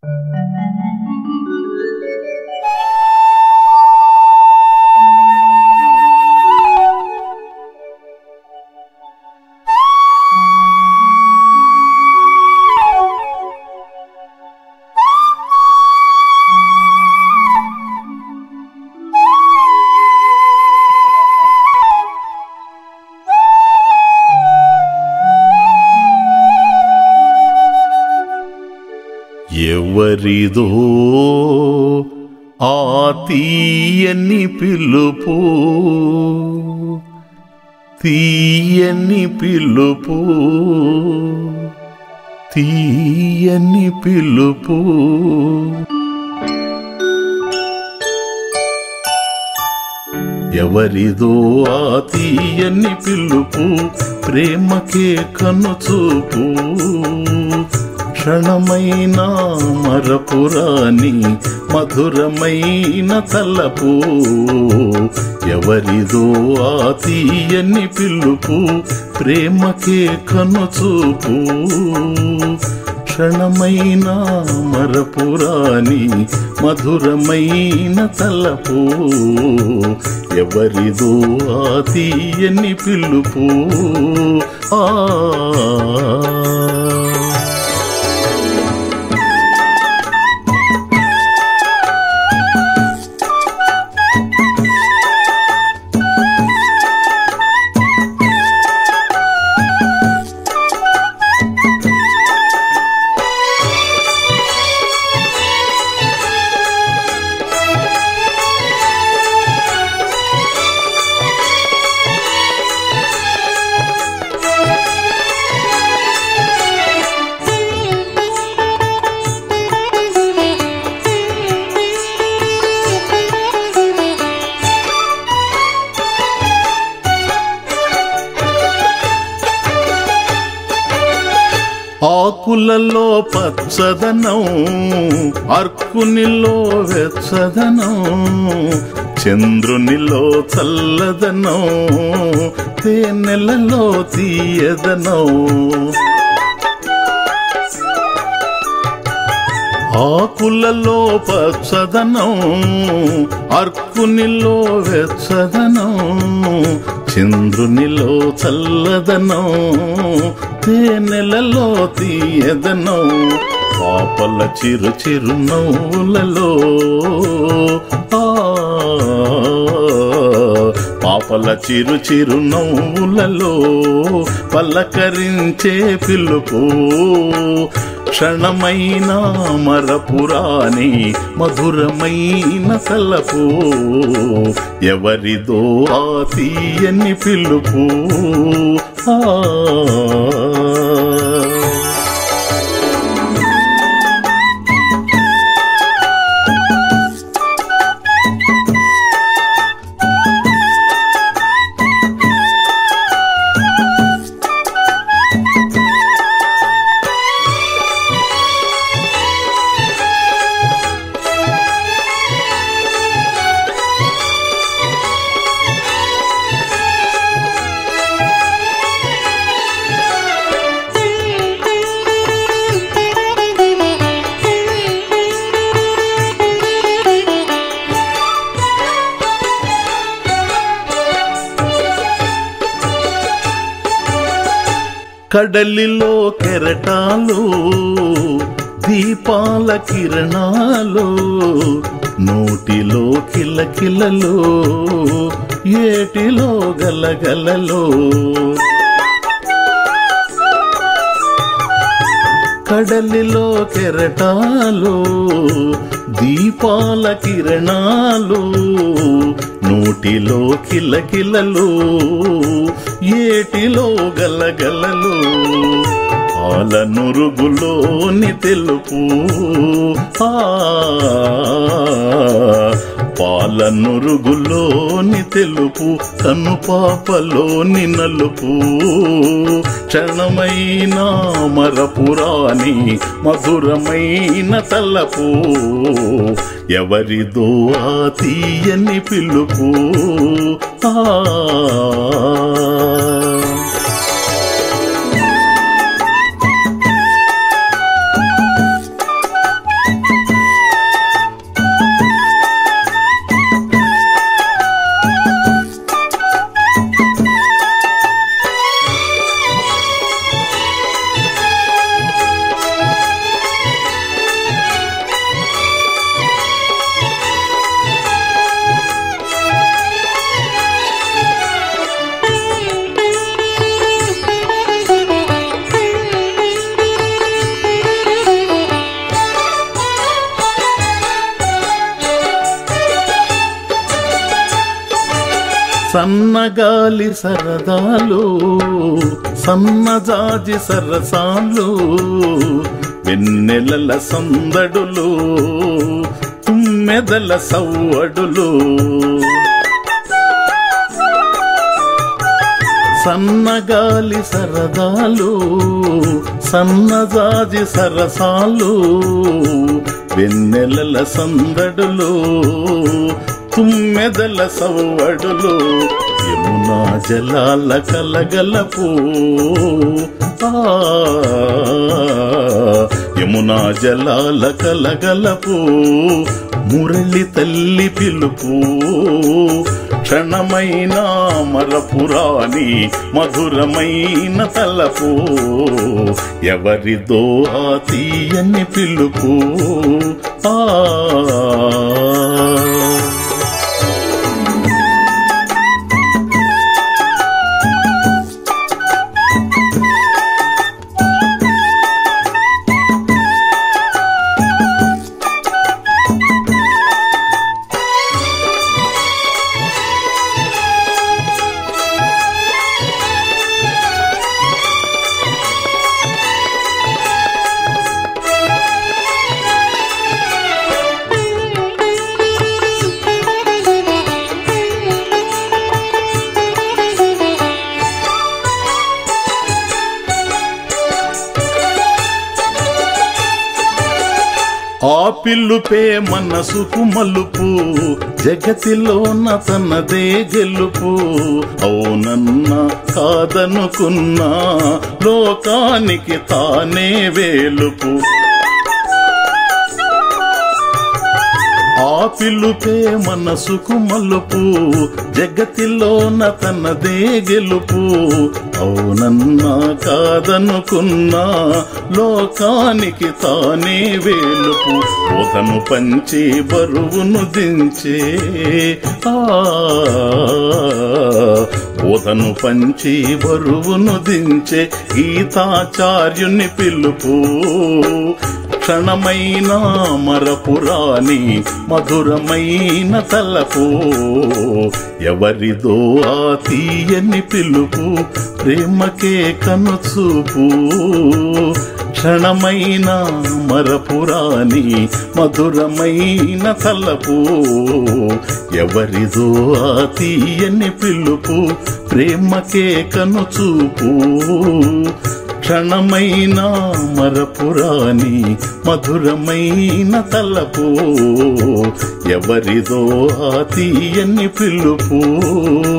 ఎవరిదో ఆ తీయని పిలుపు తీయని పిలుపు తీయని పిలుపు ఎవరిదో ఆ తీయని పిలుపు ప్రేమకే కనుచూపు క్షణమైన మరపురాని మధురమైన తలపు ఎవరిదో ఆ తీయని పిలుపు ప్రేమకే కనుచూపు క్షణమైన మరపురాని మధురమైన తలపు ఎవరిదో ఆ తీయని పిలుపు ఆ ఆకులలో పచ్చదనం అర్కునిలో వెచ్చదనం చంద్రునిలో చల్లదనం తేనెలలో తీయదనం ఆకులలో పచ్చదనం అర్కునిలో వెచ్చదనం చంద్రునిలో చల్లదనం తేనెలలో తీయదనం పాపల చిరు చిరు నవ్వులలో ఆ పాపల చిరు చిరు నవ్వులలో పలకరించే పిలుపు క్షణమైన మరపురాని మధురమైన తలపు ఎవరిదో ఆ తీయని పిలుపు ఆ కడలిలో కెరటాలు దీపాల కిరణాలు నోటిలో కిలకిలలు ఏటిలో గలగలలో కడలిలో కెరటాలు దీపాల కిరణాలు నోటిలో కిలకిలలు ఏటిలో గలగలలు పాల నురుగులోని తెలుపు ఆ పాల నురుగులోని తెలుపు కనుపాపలోని నలుపు క్షణమైన మరపురాని మధురమైన తలపు ఎవరిదో ఆ తీయని పిలుపు ఆ సన్నగాలి సరదాలు సన్నజాజి సరసాలు వెన్నెలల సందడులు తుమ్మెదల సవ్వడులు సన్నగాలి సరదాలు సన్నజాజి సరసాలు వెన్నెలల సందడులు తుమ్మెదల సవ్వడులు యమునా జలాల కలగలపు ఆ, యమునా జలాల కలగలపు మురళి తల్లి పిలుపు క్షణమైన మరపురాని మధురమైన తలపు ఎవరిదో ఆ తీయని పిలుపు ఆ ఆ పిల్లుపే మనసుకు మలుపు జగతిలోన తనదే గెలుపు అవునన్నా కాదనుకున్నా లోకానికి తానే వేలుపు ఆ పిలుపే మనసుకు మలుపు జగతిలోన తనదే గెలుపు అవునన్నా కాదనుకున్నా లోకానికి తానే వేలుపు బోధను పంచి బరువును దించే ఆ బోధను పంచి బరువును దించే గీతాచార్యుని పిలుపు క్షణమైన మరపురాని మధురమైన తలపు ఎవరిదో ఆ తీయని పిలుపు ప్రేమకే కనుచూపు క్షణమైన మరపురాని మధురమైన తలపు ఎవరిదో ఆ తీయని పిలుపు ప్రేమకే కనుచూపు క్షణమైన మరపురాని మధురమైన తలపు ఎవరిదో ఆ తీయని పిలుపు